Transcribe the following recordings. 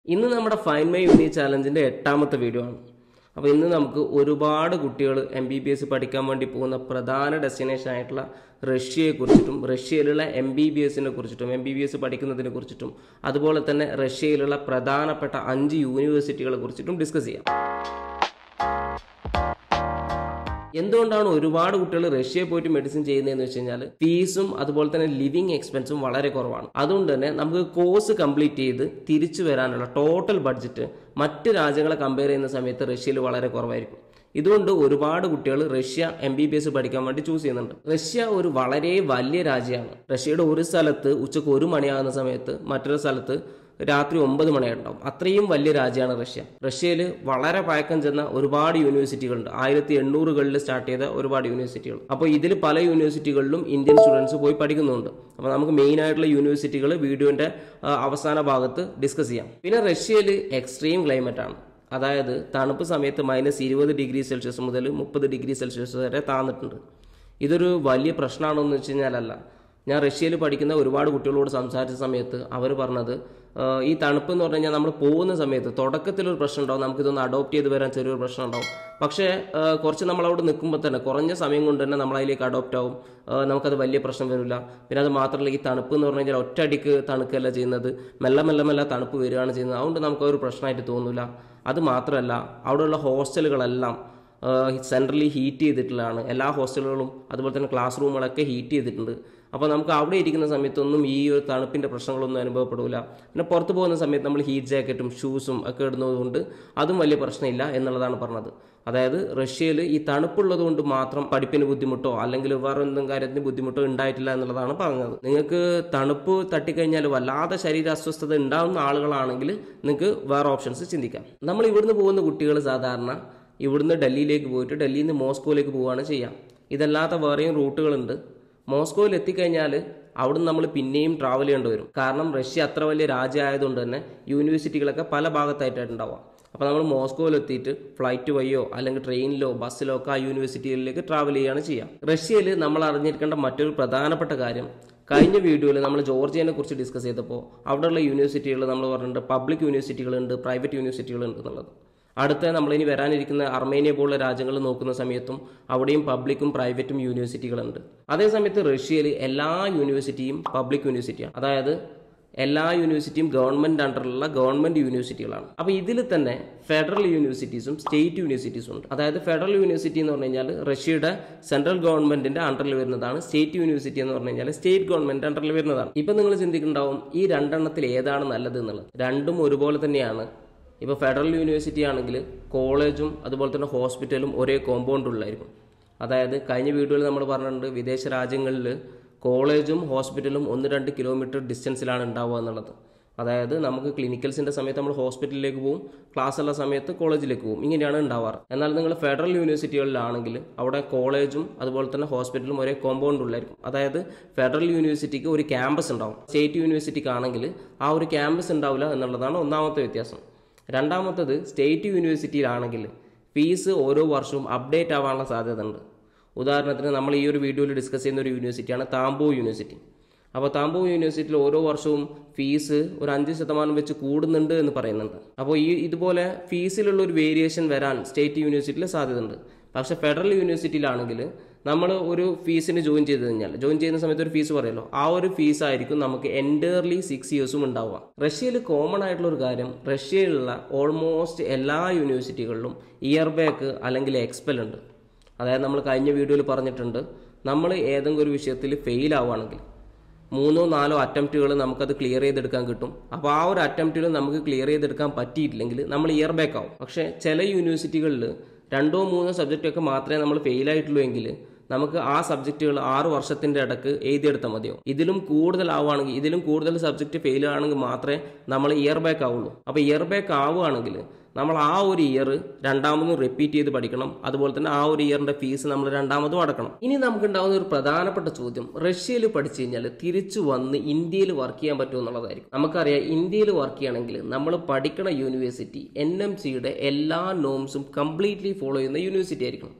ഇന്ന് നമ്മുടെ fine my യൂണി ചാലഞ്ചിൻ്റെ എട്ടാമത്തെ വീഡിയോ ആണ് അപ്പോൾ ഇന്ന് നമുക്ക് ഒരുപാട് കുട്ടികൾ എം ബി ബി എസ് പഠിക്കാൻ വേണ്ടി പോകുന്ന പ്രധാന ഡെസ്റ്റിനേഷൻ ആയിട്ടുള്ള റഷ്യയെക്കുറിച്ചിട്ടും റഷ്യയിലുള്ള എം ബി ബി എസിനെ കുറിച്ചിട്ടും എം ബി ബി എസ് പഠിക്കുന്നതിനെ കുറിച്ചിട്ടും അതുപോലെ തന്നെ റഷ്യയിലുള്ള പ്രധാനപ്പെട്ട അഞ്ച് യൂണിവേഴ്സിറ്റികളെ കുറിച്ചിട്ടും ഡിസ്കസ് ചെയ്യാം എന്തുകൊണ്ടാണ് ഒരുപാട് കുട്ടികൾ റഷ്യയിൽ പോയിട്ട് മെഡിസിൻ ചെയ്യുന്നതെന്ന് വെച്ച് കഴിഞ്ഞാൽ ഫീസും അതുപോലെ തന്നെ ലിവിങ് എക്സ്പെൻസും വളരെ കുറവാണ് അതുകൊണ്ട് തന്നെ നമുക്ക് കോഴ്സ് കംപ്ലീറ്റ് ചെയ്ത് തിരിച്ചു വരാനുള്ള ടോട്ടൽ ബഡ്ജറ്റ് മറ്റ് രാജ്യങ്ങളെ കമ്പയർ ചെയ്യുന്ന സമയത്ത് റഷ്യയിൽ വളരെ കുറവായിരിക്കും ഇതുകൊണ്ട് ഒരുപാട് കുട്ടികൾ Russia M B B S പഠിക്കാൻ വേണ്ടി ചൂസ് ചെയ്യുന്നുണ്ട് റഷ്യ ഒരു വളരെ വലിയ രാജ്യമാണ് റഷ്യയുടെ ഒരു സ്ഥലത്ത് ഉച്ചക്ക് ഒരു മണിയാകുന്ന സമയത്ത് മറ്റൊരു സ്ഥലത്ത് രാത്രി ഒമ്പത് മണിയുണ്ടാവും അത്രയും വലിയ രാജ്യമാണ് റഷ്യ റഷ്യയിൽ വളരെ പഴക്കം ചെന്ന ഒരുപാട് യൂണിവേഴ്സിറ്റികളുണ്ട് ആയിരത്തി എണ്ണൂറുകളിൽ സ്റ്റാർട്ട് ചെയ്ത ഒരുപാട് യൂണിവേഴ്സിറ്റികൾ അപ്പോൾ ഇതിൽ പല യൂണിവേഴ്സിറ്റികളിലും ഇന്ത്യൻ സ്റ്റുഡൻസ് പോയി പഠിക്കുന്നുണ്ട് അപ്പോൾ നമുക്ക് മെയിൻ ആയിട്ടുള്ള യൂണിവേഴ്സിറ്റികൾ വീഡിയോന്റെ ആ, അവസാന ഭാഗത്ത് ഡിസ്കസ് ചെയ്യാം പിന്നെ റഷ്യയിൽ എക്സ്ട്രീം ക്ലൈമറ്റ് ആണ് അതായത് തണുപ്പ് സമയത്ത് മൈനസ് ഇരുപത് ഡിഗ്രി സെൽഷ്യസ് മുതൽ മുപ്പത് ഡിഗ്രി സെൽഷ്യസ് വരെ താന്നിട്ടുണ്ട് ഇതൊരു വലിയ പ്രശ്നമാണോ എന്ന് വെച്ച് കഴിഞ്ഞാലല്ല ഞാൻ റഷ്യയിൽ പഠിക്കുന്ന ഒരുപാട് കുട്ടികളോട് സംസാരിച്ച സമയത്ത് അവർ പറഞ്ഞത് ആ, ഈ തണുപ്പ് എന്ന് പറഞ്ഞു കഴിഞ്ഞാൽ നമ്മൾ പോകുന്ന സമയത്ത് തുടക്കത്തിലൊരു പ്രശ്നം ഉണ്ടാവും നമുക്കിതൊന്ന് അഡോപ്റ്റ് ചെയ്ത് വരാൻ ചെറിയൊരു പ്രശ്നം ഉണ്ടാവും പക്ഷേ ആ, കുറച്ച് നമ്മളവിടെ നിൽക്കുമ്പോൾ തന്നെ കുറഞ്ഞ സമയം കൊണ്ട് തന്നെ നമ്മൾ അതിലേക്ക് അഡോപ്റ്റ് ആവും ആ, നമുക്കത് വലിയ പ്രശ്നം വരില്ല പിന്നെ അത് മാത്രമല്ല ഈ തണുപ്പ് എന്ന് പറഞ്ഞു കഴിഞ്ഞാൽ ഒറ്റയടിക്ക് തണുക്കല്ല ചെയ്യുന്നത് മെല്ലെ മെല്ലെ മെല്ലെ തണുപ്പ് വരികയാണ് ചെയ്യുന്നത് അതുകൊണ്ട് നമുക്കൊരു പ്രശ്നമായിട്ട് തോന്നില്ല അത് മാത്രമല്ല അവിടെയുള്ള ഹോസ്റ്റലുകളെല്ലാം സെൻട്രലി ഹീറ്റ് ചെയ്തിട്ടുള്ളതാണ് എല്ലാ ഹോസ്റ്റലുകളും അതുപോലെ തന്നെ ക്ലാസ് റൂമുകളൊക്കെ ഹീറ്റ് ചെയ്തിട്ടുണ്ട് അപ്പോൾ നമുക്ക് അവിടെ ഇരിക്കുന്ന സമയത്തൊന്നും ഈ ഒരു തണുപ്പിൻ്റെ പ്രശ്നങ്ങളൊന്നും അനുഭവപ്പെടില്ല പിന്നെ പുറത്ത് പോകുന്ന സമയത്ത് നമ്മൾ ഹീറ്റ് ജാക്കറ്റും ഷൂസും ഒക്കെ ഇടുന്നതുകൊണ്ട് അതും വലിയ പ്രശ്നമില്ല എന്നുള്ളതാണ് പറഞ്ഞത് അതായത് റഷ്യയിൽ ഈ തണുപ്പുള്ളത് കൊണ്ട് മാത്രം പഠിപ്പിന് ബുദ്ധിമുട്ടോ അല്ലെങ്കിൽ വേറെ എന്തെങ്കിലും കാര്യത്തിന് ബുദ്ധിമുട്ടോ ഉണ്ടായിട്ടില്ല എന്നുള്ളതാണ് പറഞ്ഞത് നിങ്ങൾക്ക് തണുപ്പ് തട്ടിക്കഴിഞ്ഞാൽ വല്ലാതെ ശരീര അസ്വസ്ഥത ഉണ്ടാകുന്ന ആളുകളാണെങ്കിൽ നിങ്ങൾക്ക് വേറെ ഓപ്ഷൻസ് ചിന്തിക്കാം നമ്മൾ ഇവിടുന്ന് പോകുന്ന കുട്ടികൾ സാധാരണ ഇവിടുന്ന് ഡൽഹിയിലേക്ക് പോയിട്ട് ഡൽഹിയിൽ നിന്ന് മോസ്കോയിലേക്ക് പോവുകയാണ് ചെയ്യാം ഇതല്ലാത്ത വേറെയും റൂട്ടുകളുണ്ട് മോസ്കോയിൽ എത്തിക്കഴിഞ്ഞാൽ അവിടുന്ന് നമ്മൾ പിന്നെയും ട്രാവൽ ചെയ്യേണ്ടി വരും കാരണം റഷ്യ അത്ര വലിയ രാജ്യമായതുകൊണ്ട് തന്നെ യൂണിവേഴ്സിറ്റികളൊക്കെ പല ഭാഗത്തായിട്ടുണ്ടാവാം അപ്പോൾ നമ്മൾ മോസ്കോയിൽ എത്തിയിട്ട് ഫ്ലൈറ്റ് വഴിയോ അല്ലെങ്കിൽ ട്രെയിനിലോ ബസ്സിലോ ഒക്കെ ആ യൂണിവേഴ്സിറ്റികളിലേക്ക് ട്രാവൽ ചെയ്യുകയാണ് ചെയ്യുക റഷ്യയിൽ നമ്മൾ അറിഞ്ഞിരിക്കേണ്ട മറ്റൊരു പ്രധാനപ്പെട്ട കാര്യം കഴിഞ്ഞ വീഡിയോയിൽ നമ്മൾ ജോർജിയനെ കുറിച്ച് ഡിസ്കസ് ചെയ്തപ്പോൾ അവിടെയുള്ള യൂണിവേഴ്സിറ്റികൾ നമ്മൾ പറഞ്ഞിട്ടുണ്ട് പബ്ലിക് യൂണിവേഴ്സിറ്റികളുണ്ട് പ്രൈവറ്റ് യൂണിവേഴ്സിറ്റികളുണ്ട് എന്നുള്ളത് അടുത്ത നമ്മളിനി വരാനിരിക്കുന്ന അർമേനിയ പോലുള്ള രാജ്യങ്ങൾ നോക്കുന്ന സമയത്തും അവിടെയും പബ്ലിക്കും പ്രൈവറ്റും യൂണിവേഴ്സിറ്റികളുണ്ട് അതേസമയത്ത് റഷ്യയിൽ എല്ലാ യൂണിവേഴ്സിറ്റിയും പബ്ലിക് യൂണിവേഴ്സിറ്റിയാണ് അതായത് എല്ലാ യൂണിവേഴ്സിറ്റിയും ഗവൺമെന്റ് അണ്ടറിലുള്ള ഗവൺമെന്റ് യൂണിവേഴ്സിറ്റികളാണ് അപ്പോൾ ഇതിൽ തന്നെ ഫെഡറൽ യൂണിവേഴ്സിറ്റീസും സ്റ്റേറ്റ് യൂണിവേഴ്സിറ്റീസും ഉണ്ട് അതായത് ഫെഡറൽ യൂണിവേഴ്സിറ്റി എന്ന് പറഞ്ഞു കഴിഞ്ഞാൽ റഷ്യയുടെ സെൻട്രൽ ഗവൺമെന്റിന്റെ അണ്ടറിൽ വരുന്നതാണ് സ്റ്റേറ്റ് യൂണിവേഴ്സിറ്റി എന്ന് പറഞ്ഞു കഴിഞ്ഞാൽ സ്റ്റേറ്റ് ഗവൺമെന്റ് അണ്ടറിൽ വരുന്നതാണ് ഇപ്പം നിങ്ങൾ ചിന്തിക്കുന്നുണ്ടാവും ഈ രണ്ടെണ്ണത്തിൽ ഏതാണ് നല്ലത് എന്നുള്ളത് രണ്ടും ഒരുപോലെ തന്നെയാണ് ഇപ്പോൾ ഫെഡറൽ യൂണിവേഴ്സിറ്റി ആണെങ്കിൽ കോളേജും അതുപോലെ തന്നെ ഹോസ്പിറ്റലും ഒരേ കോമ്പൗണ്ടുള്ളായിരിക്കും അതായത് കഴിഞ്ഞ വീഡിയോയിൽ നമ്മൾ പറഞ്ഞിട്ടുണ്ട് വിദേശ രാജ്യങ്ങളിൽ കോളേജും ഹോസ്പിറ്റലും ഒന്ന് രണ്ട് കിലോമീറ്റർ ഡിസ്റ്റൻസിലാണ് ഉണ്ടാവുക എന്നുള്ളത് അതായത് നമുക്ക് ക്ലിനിക്കൽസിൻ്റെ സമയത്ത് നമ്മൾ ഹോസ്പിറ്റലിലേക്ക് പോകും ക്ലാസ് ഉള്ള സമയത്ത് കോളേജിലേക്ക് പോകും ഇങ്ങനെയാണ് ഉണ്ടാവാറ് എന്നാൽ നിങ്ങൾ ഫെഡറൽ യൂണിവേഴ്സിറ്റികളിലാണെങ്കിൽ അവിടെ കോളേജും അതുപോലെ തന്നെ ഹോസ്പിറ്റലും ഒരേ കോമ്പൗണ്ട് ഉള്ളായിരിക്കും അതായത് ഫെഡറൽ യൂണിവേഴ്സിറ്റിക്ക് ഒരു ക്യാമ്പസ് ഉണ്ടാവും സ്റ്റേറ്റ് യൂണിവേഴ്സിറ്റിക്ക് ആണെങ്കിൽ ആ ഒരു ക്യാമ്പസ് ഉണ്ടാവില്ല എന്നുള്ളതാണ് ഒന്നാമത്തെ വ്യത്യാസം രണ്ടാമത്തത് സ്റ്റേറ്റ് യൂണിവേഴ്സിറ്റിയിലാണെങ്കിൽ ഫീസ് ഓരോ വർഷവും അപ്ഡേറ്റ് ആവാനുള്ള സാധ്യത ഉണ്ട് ഉദാഹരണത്തിന് നമ്മൾ ഈ ഒരു വീഡിയോയിൽ ഡിസ്കസ് ചെയ്യുന്ന ഒരു യൂണിവേഴ്സിറ്റിയാണ് താമ്പോ യൂണിവേഴ്സിറ്റി അപ്പോൾ താമ്പോ യൂണിവേഴ്സിറ്റിയിൽ ഓരോ വർഷവും ഫീസ് ഒരു അഞ്ച് ശതമാനം വെച്ച് കൂടുന്നുണ്ട് എന്ന് പറയുന്നുണ്ട് അപ്പോൾ ഈ ഇതുപോലെ ഫീസിലുള്ള ഒരു വേരിയേഷൻ വരാൻ സ്റ്റേറ്റ് യൂണിവേഴ്സിറ്റിയിൽ സാധ്യതയുണ്ട് പക്ഷേ ഫെഡറൽ യൂണിവേഴ്സിറ്റിയിലാണെങ്കിൽ നമ്മൾ ഒരു ഫീസിന് ജോയിൻ ചെയ്ത് കഴിഞ്ഞാൽ ജോയിൻ ചെയ്യുന്ന സമയത്ത് ഒരു ഫീസ് പറയുമല്ലോ ആ ഒരു ഫീസ് ആയിരിക്കും നമുക്ക് എൻറ്റയർലി സിക്സ് ഇയേഴ്സും ഉണ്ടാവുക റഷ്യയിൽ കോമൺ ആയിട്ടുള്ള ഒരു കാര്യം റഷ്യയിലുള്ള ഓൾമോസ്റ്റ് എല്ലാ യൂണിവേഴ്സിറ്റികളിലും ഇയർ ബാക്ക് അല്ലെങ്കിൽ എക്സ്പെൽ ഉണ്ട് അതായത് നമ്മൾ കഴിഞ്ഞ വീഡിയോയിൽ പറഞ്ഞിട്ടുണ്ട് നമ്മൾ ഏതെങ്കിലും ഒരു വിഷയത്തിൽ ഫെയിൽ ആവുകയാണെങ്കിൽ മൂന്നോ നാലോ അറ്റംപ്റ്റുകൾ നമുക്കത് ക്ലിയർ ചെയ്തെടുക്കാൻ കിട്ടും അപ്പോൾ ആ ഒരു അറ്റംപ്റ്റിൽ നമുക്ക് ക്ലിയർ ചെയ്തെടുക്കാൻ പറ്റിയിട്ടില്ലെങ്കിൽ നമ്മൾ ഇയർ ബാക്ക് ആവും പക്ഷേ ചില യൂണിവേഴ്സിറ്റികളിൽ രണ്ടോ മൂന്നോ സബ്ജക്റ്റൊക്കെ മാത്രമേ നമ്മൾ ഫെയിൽ ആയിട്ടുള്ളൂ എങ്കിൽ നമുക്ക് ആ സബ്ജക്റ്റുകൾ ആറ് വർഷത്തിന്റെ ഇടക്ക് എഴുതിയെടുത്താൽ മതിയോ ഇതിലും കൂടുതൽ ആവുകയാണെങ്കിൽ ഇതിലും കൂടുതൽ സബ്ജക്റ്റ് ഫെയിൽ ആണെങ്കിൽ മാത്രമേ നമ്മൾ ഇയർ ബാക്ക് ആവുള്ളൂ അപ്പോൾ ഇയർ ബാക്ക് ആവുകയാണെങ്കിൽ നമ്മൾ ആ ഒരു ഇയർ രണ്ടാമതും റിപ്പീറ്റ് ചെയ്ത് പഠിക്കണം അതുപോലെ തന്നെ ആ ഒരു ഇയറിന്റെ ഫീസ് നമ്മൾ രണ്ടാമതും അടക്കണം ഇനി നമുക്ക് ഉണ്ടാകുന്ന ഒരു പ്രധാനപ്പെട്ട ചോദ്യം റഷ്യയിൽ പഠിച്ചു കഴിഞ്ഞാൽ തിരിച്ചു വന്ന് ഇന്ത്യയിൽ വർക്ക് ചെയ്യാൻ പറ്റുമോ എന്നുള്ളതായിരിക്കും നമുക്കറിയാം ഇന്ത്യയിൽ വർക്ക് ചെയ്യണമെങ്കിൽ നമ്മൾ പഠിക്കണ യൂണിവേഴ്സിറ്റി എൻ എം സിയുടെ എല്ലാ നോംസും കംപ്ലീറ്റ്ലി ഫോളോ ചെയ്യുന്ന യൂണിവേഴ്സിറ്റി ആയിരിക്കണം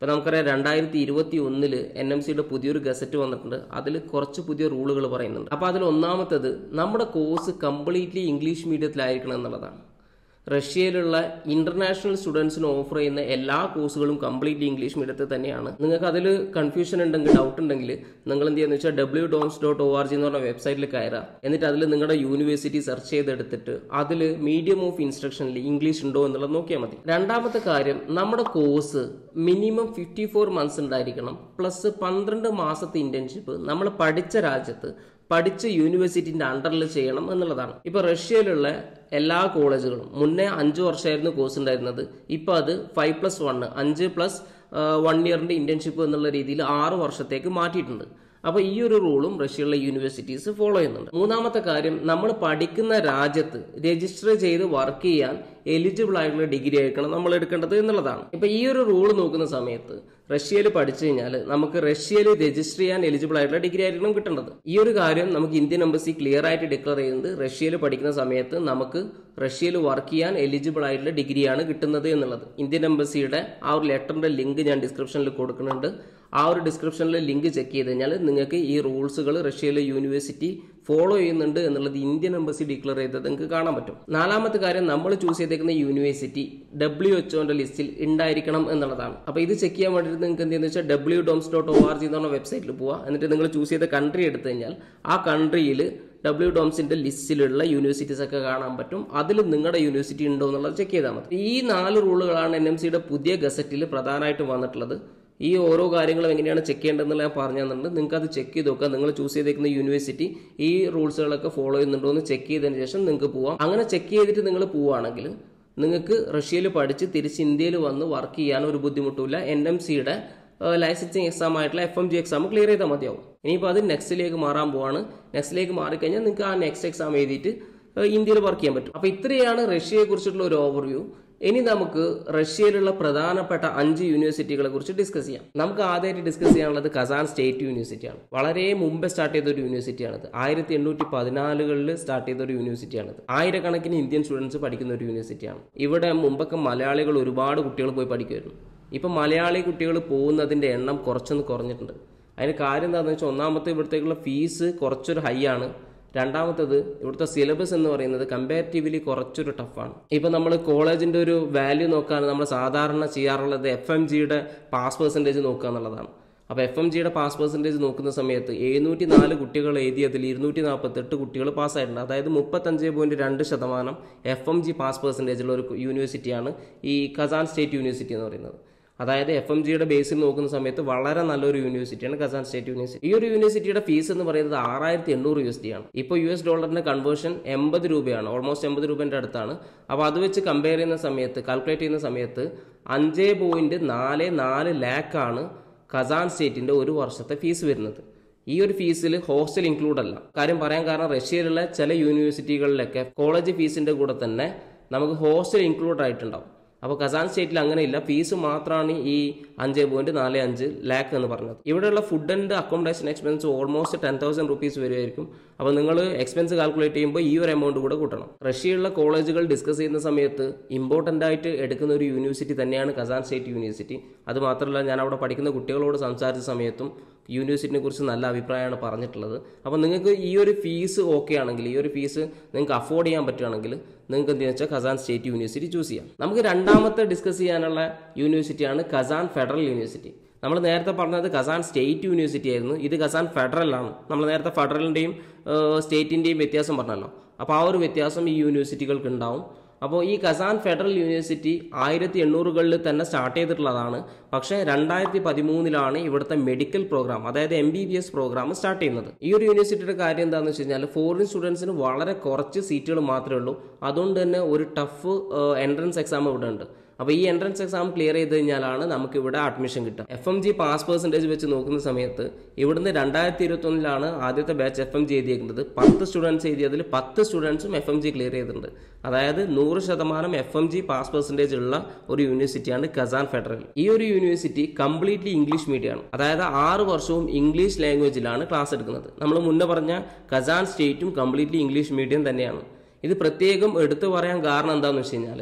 ഇപ്പോൾ നമുക്കറിയാം രണ്ടായിരത്തി ഇരുപത്തി ഒന്നില് എൻ എം സിയുടെ പുതിയൊരു ഗസറ്റ് വന്നിട്ടുണ്ട് അതിൽ കുറച്ച് പുതിയ റൂളുകൾ പറയുന്നുണ്ട് അപ്പോൾ അതിൽ ഒന്നാമത്തേത് നമ്മുടെ കോഴ്സ് കംപ്ലീറ്റ്ലി ഇംഗ്ലീഷ് മീഡിയത്തിലായിരിക്കണം എന്നുള്ളതാണ് റഷ്യയിലുള്ള ഇന്റർനാഷണൽ സ്റ്റുഡൻസിന് ഓഫർ ചെയ്യുന്ന എല്ലാ കോഴ്സുകളും കംപ്ലീറ്റ്ലി ഇംഗ്ലീഷ് മീഡിയത്തിൽ തന്നെയാണ് നിങ്ങൾക്ക് അതിൽ കൺഫ്യൂഷൻ ഉണ്ടെങ്കിൽ ഡൗട്ട് ഉണ്ടെങ്കിൽ നിങ്ങൾ എന്ത് ചെയ്യുന്നത് വെച്ചാൽ W doms dot O R G എന്ന് പറഞ്ഞ വെബ്സൈറ്റിൽ കയറുക എന്നിട്ട് അതിൽ നിങ്ങളുടെ യൂണിവേഴ്സിറ്റി സെർച്ച് ചെയ്തെടുത്തിട്ട് അതിൽ മീഡിയം ഓഫ് ഇൻസ്ട്രക്ഷനിൽ ഇംഗ്ലീഷ് ഉണ്ടോ എന്നുള്ളത് നോക്കിയാൽ മതി രണ്ടാമത്തെ കാര്യം നമ്മുടെ course minimum fifty four months ഉണ്ടായിരിക്കണം പ്ലസ് പന്ത്രണ്ട് മാസത്തെ ഇന്റേൺഷിപ്പ് നമ്മൾ പഠിച്ച രാജ്യത്ത് പഠിച്ച യൂണിവേഴ്സിറ്റിന്റെ അണ്ടറിൽ ചെയ്യണം എന്നുള്ളതാണ് ഇപ്പൊ റഷ്യയിലുള്ള എല്ലാ കോളേജുകളും മുന്നേ അഞ്ചു വർഷമായിരുന്നു കോഴ്സ് ഉണ്ടായിരുന്നത് ഇപ്പൊ അത് ഫൈവ് പ്ലസ് വൺ അഞ്ച് പ്ലസ് വൺ ഇയറിന്റെ ഇന്റേൺഷിപ്പ് എന്നുള്ള രീതിയിൽ ആറ് വർഷത്തേക്ക് മാറ്റിയിട്ടുണ്ട് അപ്പോൾ ഈ ഒരു റൂളും റഷ്യയിലെ യൂണിവേഴ്സിറ്റീസ് ഫോളോ ചെയ്യുന്നുണ്ട് മൂന്നാമത്തെ കാര്യം നമ്മൾ പഠിക്കുന്ന രാജ്യത്ത് രജിസ്റ്റർ ചെയ്ത് വർക്ക് ചെയ്യാൻ എലിജിബിൾ ആയിട്ടുള്ള ഡിഗ്രി ആയിരിക്കണം നമ്മൾ എടുക്കേണ്ടത് എന്നുള്ളതാണ് ഇപ്പൊ ഈ ഒരു റൂൾ നോക്കുന്ന സമയത്ത് റഷ്യയിൽ പഠിച്ചു കഴിഞ്ഞാൽ നമുക്ക് റഷ്യയിൽ രജിസ്റ്റർ ചെയ്യാൻ എലിജിബിൾ ആയിട്ടുള്ള ഡിഗ്രി ആയിരിക്കണം കിട്ടേണ്ടത് ഈ ഒരു കാര്യം നമുക്ക് ഇന്ത്യൻ എംബസി ക്ലിയർ ആയിട്ട് ഡിക്ലെയർ ചെയ്യുന്നത് റഷ്യയിൽ പഠിക്കുന്ന സമയത്ത് നമുക്ക് റഷ്യയിൽ വർക്ക് ചെയ്യാൻ എലിജിബിൾ ആയിട്ടുള്ള ഡിഗ്രിയാണ് കിട്ടുന്നത് എന്നുള്ളത് ഇന്ത്യൻ എംബസിയുടെ ആ ഒരു ലെറ്ററിന്റെ ലിങ്ക് ഞാൻ ഡിസ്ക്രിപ്ഷനിൽ കൊടുക്കുന്നുണ്ട് ആ ഒരു ഡിസ്ക്രിപ്ഷനിൽ ലിങ്ക് ചെക്ക് ചെയ്ത് കഴിഞ്ഞാൽ നിങ്ങൾക്ക് ഈ റൂൾസുകൾ റഷ്യയിലെ യൂണിവേഴ്സിറ്റി ഫോളോ ചെയ്യുന്നുണ്ട് എന്നുള്ളത് ഇന്ത്യൻ എംബസി ഡിക്ലെയർ ചെയ്തത് നിങ്ങൾക്ക് കാണാൻ പറ്റും നാലാമത്തെ കാര്യം നമ്മൾ ചൂസ് ചെയ്തേക്കുന്ന യൂണിവേഴ്സിറ്റി ഡബ്ല്യു എച്ച്ഒന്റെ ലിസ്റ്റിൽ ഉണ്ടായിരിക്കണം എന്നുള്ളതാണ് അപ്പോൾ ഇത് ചെക്ക് ചെയ്യാൻ വേണ്ടിയിട്ട് നിങ്ങൾക്ക് എന്തെന്ന് വെച്ചാൽ W doms dot O R G എന്ന് പറഞ്ഞ വെബ്സൈറ്റിൽ പോവുക എന്നിട്ട് നിങ്ങൾ ചൂസ് ചെയ്ത കൺട്രി എടുത്തു കഴിഞ്ഞാൽ ആ കൺട്രിയിൽ ഡബ്ല്യു ഡോംസിന്റെ ലിസ്റ്റിലുള്ള യൂണിവേഴ്സിറ്റീസ് ഒക്കെ കാണാൻ പറ്റും അതിൽ നിങ്ങളുടെ യൂണിവേഴ്സിറ്റി ഉണ്ടോ എന്നുള്ളത് ചെക്ക് ചെയ്താൽ മതി ഈ നാല് റൂളുകളാണ് എൻ എം സിയുടെ പുതിയ ഗസറ്റിൽ പ്രധാനമായിട്ടും വന്നിട്ടുള്ളത് ഈ ഓരോ കാര്യങ്ങളും എങ്ങനെയാണ് ചെക്ക് ചെയ്യേണ്ടതെന്നുള്ള ഞാൻ പറഞ്ഞു തന്നിട്ടുണ്ട് നിങ്ങൾക്ക് അത് ചെക്ക് ചെയ്ത് നോക്കുക നിങ്ങൾ ചൂസ് ചെയ്തേക്കുന്ന യൂണിവേഴ്സിറ്റി ഈ റൂൾസുകളൊക്കെ ഫോളോ ചെയ്യുന്നുണ്ടോ എന്ന് ചെക്ക് ചെയ്തതിന് ശേഷം നിങ്ങൾക്ക് പോവാം അങ്ങനെ ചെക്ക് ചെയ്തിട്ട് നിങ്ങൾ പോവുകയാണെങ്കിൽ നിങ്ങൾക്ക് റഷ്യയിൽ പഠിച്ച് തിരിച്ച് ഇന്ത്യയിൽ വന്ന് വർക്ക് ചെയ്യാൻ ഒരു ബുദ്ധിമുട്ടില്ല എൻ എം സിയുടെ ലൈസൻസിങ് എക്സാം ആയിട്ടുള്ള F M G exam clear ചെയ്താൽ മതിയാവും ഇനിയിപ്പോൾ അത് നെക്സ്റ്റിലേക്ക് മാറാൻ പോവാണ് നെക്സ്റ്റിലേക്ക് മാറിക്കഴിഞ്ഞാൽ നിങ്ങൾക്ക് ആ നെക്സ്റ്റ് എക്സാം എഴുതിയിട്ട് ഇന്ത്യയിൽ വർക്ക് ചെയ്യാൻ പറ്റും അപ്പോൾ ഇത്രയാണ് റഷ്യയെ കുറിച്ചിട്ടുള്ള ഒരു ഓവർവ്യൂ ഇനി നമുക്ക് റഷ്യയിലുള്ള പ്രധാനപ്പെട്ട അഞ്ച് യൂണിവേഴ്സിറ്റികളെ കുറിച്ച് ഡിസ്കസ് ചെയ്യാം നമുക്ക് ആദ്യമായിട്ട് ഡിസ്കസ് ചെയ്യാനുള്ളത് കസാൻ സ്റ്റേറ്റ് യൂണിവേഴ്സിറ്റിയാണ് വളരെ മുമ്പ് സ്റ്റാർട്ട് ചെയ്ത ഒരു യൂണിവേഴ്സിറ്റിയാണിത് ആയിരത്തി എണ്ണൂറ്റി പതിനാലുകളിൽ സ്റ്റാർട്ട് ചെയ്ത ഒരു യൂണിവേഴ്സിറ്റിയാണിത് ആയിരക്കണക്കിന് ഇന്ത്യൻ സ്റ്റുഡൻസ് പഠിക്കുന്ന ഒരു യൂണിവേഴ്സിറ്റിയാണ് ഇവിടെ മുമ്പൊക്കെ മലയാളികൾ ഒരുപാട് കുട്ടികൾ പോയി പഠിക്കുമായിരുന്നു ഇപ്പം മലയാളി കുട്ടികൾ പോകുന്നതിൻ്റെ എണ്ണം കുറച്ചൊന്ന് കുറഞ്ഞിട്ടുണ്ട് അതിന് കാര്യം എന്താണെന്ന് വെച്ചാൽ ഒന്നാമത്തെ ഇവിടത്തേക്കുള്ള ഫീസ് കുറച്ചൊരു ഹൈ ആണ് രണ്ടാമത്തത് ഇവിടുത്തെ സിലബസ് എന്ന് പറയുന്നത് കമ്പാരിറ്റീവ്ലി കുറച്ചൊരു ടഫാണ് ഇപ്പം നമ്മൾ കോളേജിൻ്റെ ഒരു വാല്യൂ നോക്കാൻ നമ്മൾ സാധാരണ ചെയ്യാറുള്ളത് എഫ് എം ജിയുടെ പാസ് പെർസെൻറ്റേജ് നോക്കുക എന്നുള്ളതാണ് അപ്പോൾ എഫ് എം ജിയുടെ പാസ് പെർസെൻറ്റേജ് നോക്കുന്ന സമയത്ത് എഴുന്നൂറ്റി നാല് കുട്ടികൾ എഴുതിയതിൽ ഇരുന്നൂറ്റി നാൽപ്പത്തെട്ട് കുട്ടികൾ പാസ്സായിട്ടുണ്ട് അതായത് മുപ്പത്തഞ്ച് പോയിൻറ്റ് രണ്ട് ശതമാനം എഫ് എം ജി പാസ് പെർസെൻറ്റേജുള്ള ഒരു യൂണിവേഴ്സിറ്റിയാണ് ഈ കസാൻ സ്റ്റേറ്റ് യൂണിവേഴ്സിറ്റി എന്ന് പറയുന്നത് അതായത് എഫ് എം ജിയുടെ ബേസിൽ നോക്കുന്ന സമയത്ത് വളരെ നല്ലൊരു യൂണിവേഴ്സിറ്റിയാണ് കസാൻ സ്റ്റേറ്റ് യൂണിവേഴ്സിറ്റി ഈ ഒരു യൂണിവേഴ്സിറ്റിയുടെ ഫീസ് എന്ന് പറയുന്നത് ആറായിരത്തി എണ്ണൂറ് യു എസ് ഡി ആണ് ഇപ്പോൾ യു എസ് ഡോളറിന്റെ കൺവേർഷൻ എൺപത് രൂപയാണ് ഓൾമോസ്റ്റ് എൺപത് രൂപേൻ്റെ അടുത്താണ് അപ്പോൾ അത് വെച്ച് കമ്പയർ ചെയ്യുന്ന സമയത്ത് കാൽക്കുലേറ്റ് ചെയ്യുന്ന സമയത്ത് അഞ്ച് പോയിന്റ് നാല് നാല് ലാക്കാണ് കസാൻ സ്റ്റേറ്റിന്റെ ഒരു വർഷത്തെ ഫീസ് വരുന്നത് ഈ ഒരു ഫീസിൽ ഹോസ്റ്റൽ ഇൻക്ലൂഡ് അല്ല കാര്യം പറയാൻ കാരണം റഷ്യയിലുള്ള ചില യൂണിവേഴ്സിറ്റികളിലൊക്കെ കോളേജ് ഫീസിന്റെ കൂടെ തന്നെ നമുക്ക് ഹോസ്റ്റൽ ഇൻക്ലൂഡ് ആയിട്ടുണ്ടാവും അപ്പോൾ കസാൻ സ്റ്റേറ്റിൽ അങ്ങനെയില്ല ഫീസ് മാത്രമാണ് ഈ അഞ്ച് പോയിന്റ് നാല് അഞ്ച് ലാക്ക് എന്ന് പറഞ്ഞത് ഇവിടെയുള്ള food and accommodation expense almost ten thousand rupees വരുമായിരിക്കും അപ്പോൾ നിങ്ങൾ എക്സ്പെൻസ് കാൽക്കുലേറ്റ് ചെയ്യുമ്പോൾ ഈ ഒരു എമൗണ്ട് കൂടെ കൂട്ടണം റഷ്യയിലുള്ള കോളേജുകൾ ഡിസ്കസ് ചെയ്യുന്ന സമയത്ത് ഇമ്പോർട്ടൻ്റ് ആയിട്ട് എടുക്കുന്ന ഒരു യൂണിവേഴ്സിറ്റി തന്നെയാണ് കസാൻ സ്റ്റേറ്റ് യൂണിവേഴ്സിറ്റി അത് മാത്രമല്ല ഞാൻ അവിടെ പഠിക്കുന്ന കുട്ടികളോട് സംസാരിച്ച സമയത്തും യൂണിവേഴ്സിറ്റിനെ കുറിച്ച് നല്ല അഭിപ്രായമാണ് പറഞ്ഞിട്ടുള്ളത് അപ്പോൾ നിങ്ങൾക്ക് ഈ ഒരു ഫീസ് ഓക്കെ ആണെങ്കിൽ ഈ ഒരു ഫീസ് നിങ്ങൾക്ക് അഫോർഡ് ചെയ്യാൻ പറ്റുകയാണെങ്കിൽ നിങ്ങൾക്ക് എന്തെന്ന് വെച്ചാൽ കസാൻ സ്റ്റേറ്റ് യൂണിവേഴ്സിറ്റി ചൂസ് ചെയ്യാം നമുക്ക് രണ്ടാമത്തെ ഡിസ്കസ് ചെയ്യാനുള്ള യൂണിവേഴ്സിറ്റിയാണ് കസാൻ ഫെഡറൽ യൂണിവേഴ്സിറ്റി നമ്മൾ നേരത്തെ പറഞ്ഞത് കസാൻ സ്റ്റേറ്റ് യൂണിവേഴ്സിറ്റി ആയിരുന്നു ഇത് കസാൻ ഫെഡറൽ ആണ് നമ്മൾ നേരത്തെ ഫെഡറലിൻ്റെയും സ്റ്റേറ്റിൻ്റെയും വ്യത്യാസം പറഞ്ഞല്ലോ അപ്പോൾ ആ ഒരു വ്യത്യാസം ഈ യൂണിവേഴ്സിറ്റികൾക്ക് ഉണ്ടാവും അപ്പോൾ ഈ കസാൻ ഫെഡറൽ യൂണിവേഴ്സിറ്റി ആയിരത്തി എണ്ണൂറുകളിൽ തന്നെ സ്റ്റാർട്ട് ചെയ്തിട്ടുള്ളതാണ് പക്ഷേ രണ്ടായിരത്തി പതിമൂന്നിലാണ് ഇവിടുത്തെ മെഡിക്കൽ പ്രോഗ്രാം അതായത് M B B S program start ചെയ്യുന്നത് ഈ ഒരു യൂണിവേഴ്സിറ്റിയുടെ കാര്യം എന്താണെന്ന് വെച്ച് കഴിഞ്ഞാൽ ഫോറിൻ സ്റ്റുഡൻസിന് വളരെ കുറച്ച് സീറ്റുകൾ മാത്രമേ ഉള്ളൂ അതുകൊണ്ട് തന്നെ ഒരു ടഫ് എൻട്രൻസ് എക്സാം ഇവിടെ ഉണ്ട് അപ്പോൾ ഈ എൻട്രൻസ് എക്സാം ക്ലിയർ ചെയ്ത് കഴിഞ്ഞാലാണ് നമുക്ക് ഇവിടെ അഡ്മിഷൻ കിട്ടുക F M G pass percentage വെച്ച് നോക്കുന്ന സമയത്ത് ഇവിടുന്ന് രണ്ടായിരത്തി ഇരുപത്തൊന്നിലാണ് ആദ്യത്തെ ബാച്ച് എഫ് എം ജി എഴുതിയിരിക്കുന്നത് പത്ത് സ്റ്റുഡൻസ് എഴുതിയതിൽ പത്ത് സ്റ്റുഡൻസും എഫ് എം ജി ക്ലിയർ ചെയ്തിട്ടുണ്ട് അതായത് നൂറ് ശതമാനം F M G pass percentage ഉള്ള ഒരു യൂണിവേഴ്സിറ്റിയാണ് കസാൻ ഫെഡറൽ ഈ ഒരു യൂണിവേഴ്സിറ്റി കംപ്ലീറ്റ്ലി ഇംഗ്ലീഷ് മീഡിയമാണ് അതായത് ആറ് വർഷവും ഇംഗ്ലീഷ് ലാംഗ്വേജിലാണ് ക്ലാസ് എടുക്കുന്നത് നമ്മൾ മുന്നേ പറഞ്ഞ കസാൻ സ്റ്റേറ്റും കംപ്ലീറ്റ്ലി ഇംഗ്ലീഷ് മീഡിയം തന്നെയാണ് ഇത് പ്രത്യേകം എടുത്തു പറയാൻ കാരണം എന്താണെന്ന് വെച്ച് കഴിഞ്ഞാൽ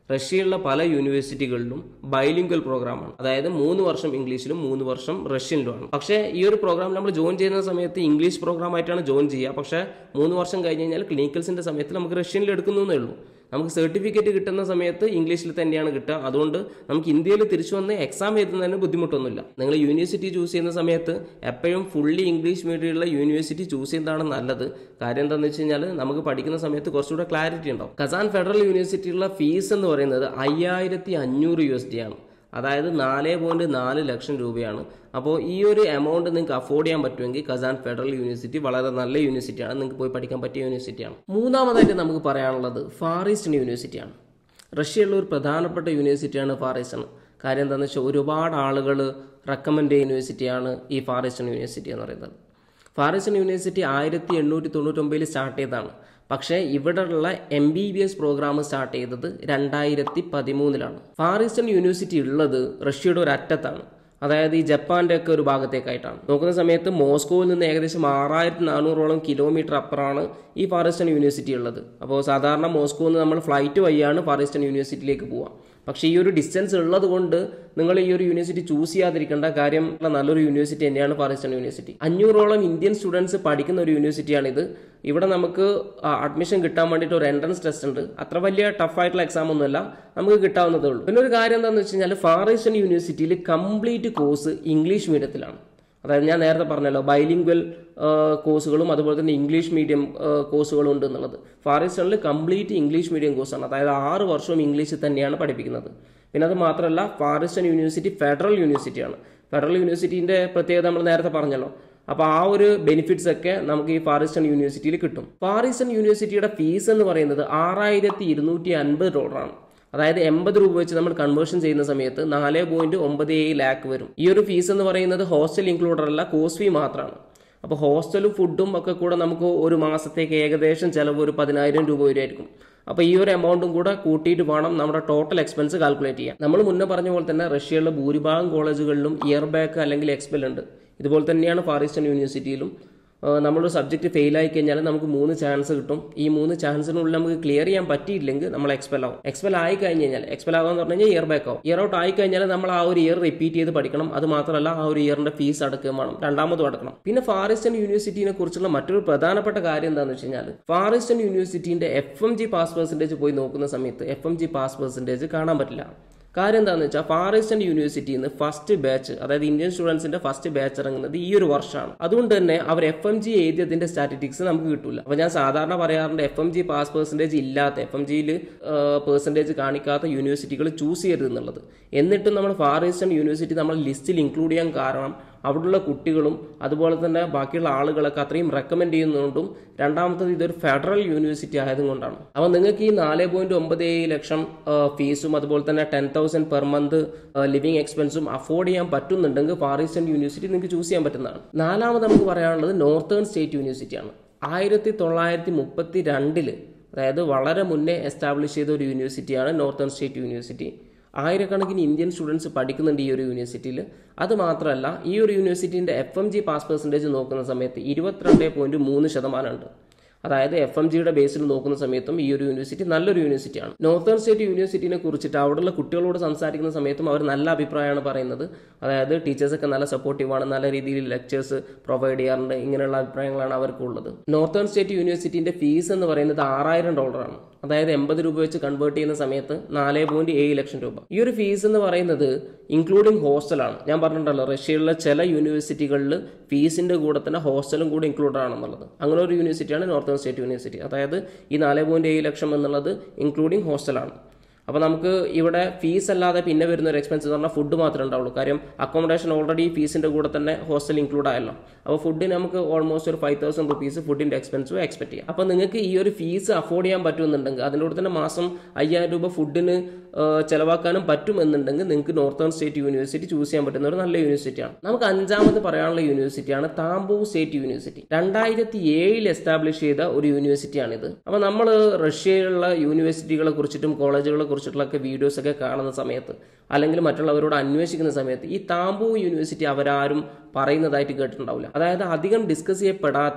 റഷ്യയിലുള്ള പല യൂണിവേഴ്സിറ്റികളിലും ബൈലിംഗ്വൽ പ്രോഗ്രാമാണ് അതായത് മൂന്ന് വർഷം ഇംഗ്ലീഷിലും മൂന്ന് വർഷം റഷ്യനിലുമാണ് പക്ഷേ ഈ ഒരു പ്രോഗ്രാം നമ്മൾ ജോയിൻ ചെയ്യുന്ന സമയത്ത് ഇംഗ്ലീഷ് പ്രോഗ്രാം ആയിട്ടാണ് ജോയിൻ ചെയ്യുക പക്ഷേ മൂന്ന് വർഷം കഴിഞ്ഞ് കഴിഞ്ഞാൽ ക്ലിനിക്കൽസിന്റെ സമയത്ത് നമുക്ക് റഷ്യനിൽ എടുക്കുന്നേ ഉള്ളൂ നമുക്ക് സർട്ടിഫിക്കറ്റ് കിട്ടുന്ന സമയത്ത് ഇംഗ്ലീഷിൽ തന്നെയാണ് കിട്ടുക അതുകൊണ്ട് നമുക്ക് ഇന്ത്യയിൽ തിരിച്ചു വന്ന് എക്സാം എഴുതുന്നതിന് ബുദ്ധിമുട്ടൊന്നുമില്ല നിങ്ങൾ യൂണിവേഴ്സിറ്റി ചൂസ് ചെയ്യുന്ന സമയത്ത് എപ്പോഴും ഫുള്ളി ഇംഗ്ലീഷ് മീഡിയമുള്ള യൂണിവേഴ്സിറ്റി ചൂസ് ചെയ്യുന്നതാണ് നല്ലത് കാര്യം എന്താണെന്ന് വെച്ച് കഴിഞ്ഞാൽ നമുക്ക് പഠിക്കുന്ന സമയത്ത് കുറച്ചുകൂടെ ക്ലാരിറ്റി ഉണ്ടാവും കസാൻ ഫെഡറൽ യൂണിവേഴ്സിറ്റിയുള്ള ഫീസ് എന്ന് പറയുന്നത് അയ്യായിരത്തി അഞ്ഞൂറ് യു എസ് ഡി ആണ് അതായത് നാല് പോയിന്റ് നാല് ലക്ഷം രൂപയാണ് അപ്പോൾ ഈ ഒരു എമൗണ്ട് നിങ്ങൾക്ക് അഫോർഡ് ചെയ്യാൻ പറ്റുമെങ്കിൽ കസാൻ ഫെഡറൽ യൂണിവേഴ്സിറ്റി വളരെ നല്ല യൂണിവേഴ്സിറ്റിയാണ് നിങ്ങൾക്ക് പോയി പഠിക്കാൻ പറ്റിയ യൂണിവേഴ്സിറ്റിയാണ് മൂന്നാമതായിട്ട് നമുക്ക് പറയാനുള്ളത് ഫാർ ഈസ്റ്റേൺ യൂണിവേഴ്സിറ്റിയാണ് റഷ്യയിലുള്ള ഒരു പ്രധാനപ്പെട്ട യൂണിവേഴ്സിറ്റിയാണ് ഫാർ ഈസ്റ്റേൺ കാര്യം എന്താണെന്ന് വെച്ചാൽ ഒരുപാട് ആളുകൾ റെക്കമെൻഡ് ചെയ്യുന്ന യൂണിവേഴ്സിറ്റിയാണ് ഈ ഫാർ ഈസ്റ്റേൺ യൂണിവേഴ്സിറ്റി എന്ന് പറയുന്നത് ഫാർ ഈസ്റ്റേൺ യൂണിവേഴ്സിറ്റി ആയിരത്തി എണ്ണൂറ്റി തൊണ്ണൂറ്റൊമ്പതിൽ സ്റ്റാർട്ട് ചെയ്തതാണ് പക്ഷേ ഇവിടെയുള്ള M B B S program start ചെയ്തത് രണ്ടായിരത്തി പതിമൂന്നിലാണ് ഫാർ ഈസ്റ്റേൺ യൂണിവേഴ്സിറ്റി ഉള്ളത് റഷ്യയുടെ ഒരു അറ്റത്താണ് അതായത് ഈ ജപ്പാന്റെ ഒക്കെ ഒരു ഭാഗത്തേക്കായിട്ടാണ് നോക്കുന്ന സമയത്ത് മോസ്കോയിൽ നിന്ന് ഏകദേശം ആറായിരത്തി നാനൂറോളം കിലോമീറ്റർ അപ്പുറമാണ് ഈ ഫാർ ഈസ്റ്റേൺ യൂണിവേഴ്സിറ്റി ഉള്ളത് അപ്പോൾ സാധാരണ മോസ്കോയിൽ നിന്ന് നമ്മൾ ഫ്ലൈറ്റ് വഴിയാണ് ഫാർ ഈസ്റ്റേൺ യൂണിവേഴ്സിറ്റിയിലേക്ക് പോവുക പക്ഷേ ഈ ഒരു ഡിസ്റ്റൻസ് ഉള്ളത് കൊണ്ട് നിങ്ങൾ ഈ ഒരു യൂണിവേഴ്സിറ്റി ചൂസ് ചെയ്യാതിരിക്കേണ്ട കാര്യം നല്ലൊരു യൂണിവേഴ്സിറ്റി തന്നെയാണ് ഫാർ ഈസ്റ്റേൺ യൂണിവേഴ്സിറ്റി അഞ്ഞൂറോളം ഇന്ത്യൻ സ്റ്റുഡൻസ് പഠിക്കുന്ന ഒരു യൂണിവേഴ്സിറ്റിയാണിത് ഇവിടെ നമുക്ക് അഡ്മിഷൻ കിട്ടാൻ വേണ്ടിയിട്ട് ഒരു എൻട്രൻസ് ടെസ്റ്റ് ഉണ്ട് അത്ര വലിയ ടഫ് ആയിട്ടുള്ള എക്സാം ഒന്നുമല്ല നമുക്ക് കിട്ടാവുന്നതേ ഉള്ളൂ പിന്നെ ഒരു കാര്യം എന്താണെന്ന് വെച്ച് കഴിഞ്ഞാൽ ഫാർ ഈസ്റ്റേൺ യൂണിവേഴ്സിറ്റിയിൽ കംപ്ലീറ്റ് കോഴ്സ് ഇംഗ്ലീഷ് മീഡിയത്തിലാണ് അതായത് ഞാൻ നേരത്തെ പറഞ്ഞല്ലോ ബൈലിംഗ്വൽ കോഴ്സുകളും അതുപോലെ തന്നെ ഇംഗ്ലീഷ് മീഡിയം കോഴ്സുകളും ഉണ്ട് എന്നുള്ളത് ഫാർ ഈസ്റ്റേണിൽ കംപ്ലീറ്റ് ഇംഗ്ലീഷ് മീഡിയം കോഴ്സാണ് അതായത് ആറ് വർഷവും ഇംഗ്ലീഷിൽ തന്നെയാണ് പഠിപ്പിക്കുന്നത് പിന്നെ അത് മാത്രമല്ല ഫാർ ഈസ്റ്റേൺ യൂണിവേഴ്സിറ്റി ഫെഡറൽ യൂണിവേഴ്സിറ്റിയാണ് ഫെഡറൽ യൂണിവേഴ്സിറ്റിന്റെ പ്രത്യേകത നമ്മൾ നേരത്തെ പറഞ്ഞല്ലോ അപ്പോൾ ആ ഒരു ബെനിഫിറ്റ്സ് ഒക്കെ നമുക്ക് ഈ ഫാർ ഈസ്റ്റേൺ യൂണിവേഴ്സിറ്റിയിൽ കിട്ടും ഫാർ ഈസ്റ്റേൺ യൂണിവേഴ്സിറ്റിയുടെ ഫീസ് എന്ന് പറയുന്നത് ആറായിരത്തി ഇരുന്നൂറ്റി അൻപത് ഡോളറാണ് അതായത് എൺപത് രൂപ വെച്ച് നമ്മൾ കൺവേർഷൻ ചെയ്യുന്ന സമയത്ത് നാല് പോയിന്റ് ഒമ്പത് ഏഴ് ലാക്ക് വരും ഈ ഒരു ഫീസ് എന്ന് പറയുന്നത് ഹോസ്റ്റൽ ഇൻക്ലൂഡഡ് അല്ല കോഴ്സ് ഫീ മാത്രമാണ് അപ്പോൾ ഹോസ്റ്റലും ഫുഡും ഒക്കെ കൂടെ നമുക്ക് ഒരു മാസത്തേക്ക് ഏകദേശം ചിലവ് ഒരു പതിനായിരം രൂപ വരെയായിരിക്കും അപ്പോൾ ഈ ഒരു എമൗണ്ടും കൂടെ കൂട്ടിയിട്ട് വേണം നമ്മുടെ ടോട്ടൽ എക്സ്പെൻസ് കാൽക്കുലേറ്റ് ചെയ്യാൻ നമ്മൾ മുന്നേ പറഞ്ഞ പോലെ തന്നെ റഷ്യയിലെ ഭൂരിഭാഗം കോളേജുകളിലും ഇയർ ബാക്ക് അല്ലെങ്കിൽ എക്സ്പെൽ ഉണ്ട് ഇതുപോലെ തന്നെയാണ് ഫാർ ഈസ്റ്റേൺ യൂണിവേഴ്സിറ്റിയിലും നമ്മളൊരു സബ്ജക്റ്റ് ഫെയിൽ ആയി കഴിഞ്ഞാൽ നമുക്ക് മൂന്ന് ചാൻസ് കിട്ടും ഈ മൂന്ന് ചാൻസിനുള്ളിൽ നമുക്ക് ക്ലിയർ ചെയ്യാൻ പറ്റിയില്ലെങ്കിൽ നമ്മൾ എക്സ്പെൽ ആവും എക്സ്പെൽ ആയി കഴിഞ്ഞ് കഴിഞ്ഞാൽ എക്സ്പെൽ ആകുമെന്ന് പറഞ്ഞു കഴിഞ്ഞാൽ ഇയർ ബാക്ക് ആവും ഇയർ ഔട്ട് ആയി കഴിഞ്ഞാൽ നമ്മൾ ആ ഒരു ഇയർ റിപ്പീറ്റ് ചെയ്ത് പഠിക്കണം അത് മാത്രമല്ല ആ ഒരു ഇയറിന്റെ ഫീസ് അടക്കുകയും വേണം രണ്ടാമതും അടക്കണം പിന്നെ ഫാർ ഈസ്റ്റേൺ യൂണിവേഴ്സിറ്റിനെ കുറിച്ചുള്ള മറ്റൊരു പ്രധാനപ്പെട്ട കാര്യം എന്താണെന്ന് വെച്ച് കഴിഞ്ഞാൽ ഫാർ ഈസ്റ്റേൺ യൂണിവേഴ്സിറ്റിന്റെ F M G pass percentage പോയി നോക്കുന്ന സമയത്ത് F M G pass percentage കാണാൻ പറ്റില്ല കാര്യം എന്താണെന്ന് വെച്ചാൽ ഫാർ ഈസ്റ്റേൺ യൂണിവേഴ്സിറ്റിയിൽ നിന്ന് ഫസ്റ്റ് ബാച്ച് അതായത് ഇന്ത്യൻ സ്റ്റുഡൻസിന്റെ ഫസ്റ്റ് ബാച്ച് ഇറങ്ങുന്നത് ഈ ഒരു വർഷമാണ് അതുകൊണ്ട് തന്നെ അവർ എഫ് എം ജി എഴുതിയതിന്റെ സ്റ്റാറ്റിസ്റ്റിക്സ് നമുക്ക് കിട്ടില്ല അപ്പൊ ഞാൻ സാധാരണ പറയാറുണ്ട് F M G pass percentage ഇല്ലാത്ത എഫ് എം ജിയിൽ പെർസെൻറ്റേജ് കാണിക്കാത്ത യൂണിവേഴ്സിറ്റികൾ ചൂസ് ചെയ്യരുത് എന്നുള്ളത് എന്നിട്ടും നമ്മൾ ഫാർ ഈസ്റ്റേൺ യൂണിവേഴ്സിറ്റി നമ്മൾ ലിസ്റ്റിൽ ഇൻക്ലൂഡ് ചെയ്യാൻ കാരണം അവിടെയുള്ള കുട്ടികളും അതുപോലെ തന്നെ ബാക്കിയുള്ള ആളുകളൊക്കെ അത്രയും റെക്കമെൻഡ് ചെയ്യുന്നതുകൊണ്ടും രണ്ടാമത്തത് ഇതൊരു ഫെഡറൽ യൂണിവേഴ്സിറ്റി ആയതുകൊണ്ടാണ് അപ്പോൾ നിങ്ങൾക്ക് ഈ നാല് പോയിന്റ് ഒമ്പത് ഏഴ് ലക്ഷം ഫീസും അതുപോലെ തന്നെ ten thousand per month living എക്സ്പെൻസും അഫോർഡ് ചെയ്യാൻ പറ്റുന്നുണ്ടെങ്കിൽ ഫാർ ഈസ്റ്റേൺ യൂണിവേഴ്സിറ്റി നിങ്ങൾക്ക് ചൂസ് ചെയ്യാൻ പറ്റുന്നതാണ് നാലാമത് നമുക്ക് പറയാനുള്ളത് നോർത്തേൺ സ്റ്റേറ്റ് യൂണിവേഴ്സിറ്റിയാണ് ആയിരത്തി തൊള്ളായിരത്തി മുപ്പത്തി രണ്ടില് അതായത് വളരെ മുന്നേ എസ്റ്റാബ്ലിഷ് ചെയ്ത ഒരു യൂണിവേഴ്സിറ്റിയാണ് നോർത്തേൺ സ്റ്റേറ്റ് യൂണിവേഴ്സിറ്റി ആയിരക്കണക്കിന് ഇന്ത്യൻ സ്റ്റുഡൻസ് പഠിക്കുന്നുണ്ട് ഈ ഒരു യൂണിവേഴ്സിറ്റിയിൽ അത് മാത്രമല്ല ഈ ഒരു യൂണിവേഴ്സിറ്റിൻ്റെ F M G pass percentage നോക്കുന്ന സമയത്ത് ഇരുപത്തിരണ്ട് പോയിന്റ് മൂന്ന് ശതമാനമുണ്ട് അതായത് എഫ് എം ജിയുടെ ബേസിൽ നോക്കുന്ന സമയത്തും ഈ ഒരു യൂണിവേഴ്സിറ്റി നല്ലൊരു യൂണിവേഴ്സിറ്റിയാണ് നോർത്തേൺ സ്റ്റേറ്റ് യൂണിവേഴ്സിറ്റിനെ കുറിച്ചിട്ട് അവിടെയുള്ള കുട്ടികളോട് സംസാരിക്കുന്ന സമയത്തും അവർ നല്ല അഭിപ്രായമാണ് പറയുന്നത് അതായത് ടീച്ചേഴ്സൊക്കെ നല്ല സപ്പോർട്ടീവാണ് നല്ല രീതിയിൽ ലെക്ചേഴ്സ് പ്രൊവൈഡ് ചെയ്യാറുണ്ട് ഇങ്ങനെയുള്ള അഭിപ്രായങ്ങളാണ് അവർക്കുള്ളത് നോർത്തേൺ സ്റ്റേറ്റ് യൂണിവേഴ്സിറ്റിന്റെ ഫീസ് എന്ന് പറയുന്നത് ആറായിരം ഡോളറാണ് അതായത് എൺപത് രൂപ വെച്ച് കൺവേർട്ട് ചെയ്യുന്ന സമയത്ത് നാല് പോയിന്റ് ഏഴ് ലക്ഷം രൂപ ഈ ഒരു ഫീസ് എന്ന് പറയുന്നത് ഇൻക്ലൂഡിംഗ് ഹോസ്റ്റലാണ് ഞാൻ പറഞ്ഞിട്ടുണ്ടല്ലോ റഷ്യയിലെ ചില യൂണിവേഴ്സിറ്റികളിൽ ഫീസിന്റെ കൂടെ തന്നെ ഹോസ്റ്റലും കൂടെ ഇൻക്ലൂഡ് ആണെന്നുള്ളത് അങ്ങനെ ഒരു യൂണിവേഴ്സിറ്റിയാണ് നോർത്തേൺ സ്റ്റേറ്റ് യൂണിവേഴ്സിറ്റി അതായത് ഈ നാല് പോയിന്റ് ഏഴ് ലക്ഷം എന്നുള്ളത് ഇൻക്ലൂഡിംഗ് ഹോസ്റ്റലാണ് അപ്പോൾ നമുക്ക് ഇവിടെ ഫീസ് അല്ലാതെ പിന്നെ വരുന്ന ഒരു എക്സ്പെൻസ് എന്ന് പറഞ്ഞാൽ ഫുഡ് മാത്രമേ ഉണ്ടാവുള്ളൂ കാര്യം അക്കോമഡേഷൻ ഓൾറെഡി ഫീസിന്റെ കൂടെ തന്നെ ഹോസ്റ്റൽ ഇൻക്ലൂഡ് ആയല്ലോ അപ്പോൾ ഫുഡിന് നമുക്ക് ഓൾമോസ്റ്റ് ഒരു ഫൈവ് തൗസൻഡ് റുപ്പീസ് ഫുഡിന്റെ എക്സ്പെൻസും എക്സ്പെക്ട് ചെയ്യാം അപ്പോൾ നിങ്ങൾക്ക് ഈ ഒരു ഫീസ് അഫോർഡ് ചെയ്യാൻ പറ്റുമെന്നുണ്ടെങ്കിൽ അതിൻ്റെ കൂടെ തന്നെ മാസം അയ്യായിരം രൂപ ഫുഡിന് ചിലവാക്കാനും പറ്റുമെന്നുണ്ടെങ്കിൽ നിങ്ങൾക്ക് നോർത്തേൺ സ്റ്റേറ്റ് യൂണിവേഴ്സിറ്റി ചൂസ് ചെയ്യാൻ പറ്റുന്ന ഒരു നല്ല യൂണിവേഴ്സിറ്റിയാണ് നമുക്ക് അഞ്ചാമത് പറയാനുള്ള യൂണിവേഴ്സിറ്റിയാണ് താംബൂ സ്റ്റേറ്റ് യൂണിവേഴ്സിറ്റി രണ്ടായിരത്തി ഏഴിൽ എസ്റ്റാബ്ലിഷ് ചെയ്ത ഒരു യൂണിവേഴ്സിറ്റിയാണിത് അപ്പോൾ നമ്മൾ റഷ്യയിലുള്ള യൂണിവേഴ്സിറ്റികളെ കുറിച്ചിട്ടും കോളേജുകളെ കുറിച്ചിട്ടുള്ളൊക്കെ വീഡിയോസ് ഒക്കെ കാണുന്ന സമയത്ത് അല്ലെങ്കിൽ മറ്റുള്ളവരോട് അന്വേഷിക്കുന്ന സമയത്ത് ഈ താംബൂ യൂണിവേഴ്സിറ്റി അവരാരും പറയുന്നതായിട്ട് കേട്ടിട്ടുണ്ടാവില്ല അതായത് അധികം ഡിസ്കസ് ചെയ്യപ്പെടാത്ത